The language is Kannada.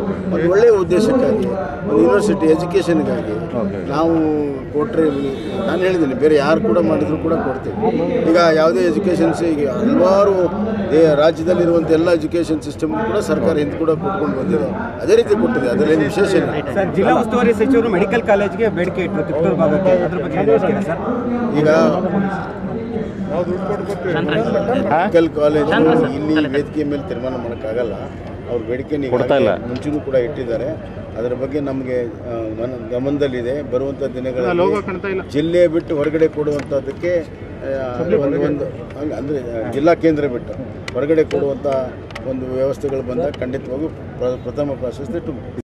ಒಂದು ಒಳ್ಳೆಯ ಉದ್ದೇಶಕ್ಕಾಗಿ ಒಂದು ಯೂನಿವರ್ಸಿಟಿ ಎಜುಕೇಷನ್ಗಾಗಿ ನಾವು ಕೊಟ್ಟರೆ ನಾನು ಹೇಳಿದ್ದೀನಿ ಬೇರೆ ಯಾರು ಕೂಡ ಮಾಡಿದ್ರು ಕೂಡ ಕೊಡ್ತೀವಿ ಈಗ ಯಾವುದೇ ಎಜುಕೇಷನ್ಸ್ ಈಗ ಹಲವಾರು ದೇ ರಾಜ್ಯದಲ್ಲಿರುವಂಥ ಎಲ್ಲ ಎಜುಕೇಷನ್ ಸಿಸ್ಟಮ್ ಕೂಡ ಸರ್ಕಾರ ಹಿಂದೆ ಕೂಡ ಕೊಟ್ಕೊಂಡು ಬಂದಿದೆ ಅದೇ ರೀತಿ ಕೊಟ್ಟಿದೆ ಅದರಲ್ಲಿ ವಿಶೇಷ ಇಲ್ಲ ಸರ್ ಜಿಲ್ಲಾ ಉಸ್ತುವಾರಿ ಸಚಿವರು ಮೆಡಿಕಲ್ ಕಾಲೇಜ್ಗೆ ಬೇಡಿಕೆ ಇಟ್ಟರು ತಿಪ್ಟೂರು ಭಾಗಕ್ಕೆ ಅದ್ರ ಬಗ್ಗೆ ಏನು ಹೇಳ್ತೀರಾ ಸರ್ ಈಗ ಮೆಡಿಕಲ್ ಕಾಲೇಜ್ ಇಲ್ಲಿ ವೇದಿಕೆ ಮೇಲೆ ತೀರ್ಮಾನ ಮಾಡೋಕ್ಕಾಗಲ್ಲ ಅವ್ರ ಬೇಡಿಕೆ ಮುಂಚೆನೂ ಕೂಡ ಇಟ್ಟಿದ್ದಾರೆ ಅದರ ಬಗ್ಗೆ ನಮಗೆ ಆ, ಮನ ಗಮನದಲ್ಲಿದೆ ಬರುವಂಥ ದಿನಗಳಲ್ಲಿ ಜಿಲ್ಲೆ ಬಿಟ್ಟು ಹೊರಗಡೆ ಕೊಡುವಂಥದ್ದಕ್ಕೆ ಆ, ಒಂದು ಒಂದು ಹಂಗೆ ಅಂದರೆ ಜಿಲ್ಲಾ ಕೇಂದ್ರ ಬಿಟ್ಟು ಹೊರಗಡೆ ಕೊಡುವಂಥ ಒಂದು ವ್ಯವಸ್ಥೆಗಳು ಬಂದಾಗ ಖಂಡಿತವಾಗೂ ಪ್ರ- ಪ್ರಥಮ ಪ್ರಾಶಸ್ತ್ಯ ಇಟ್ಟು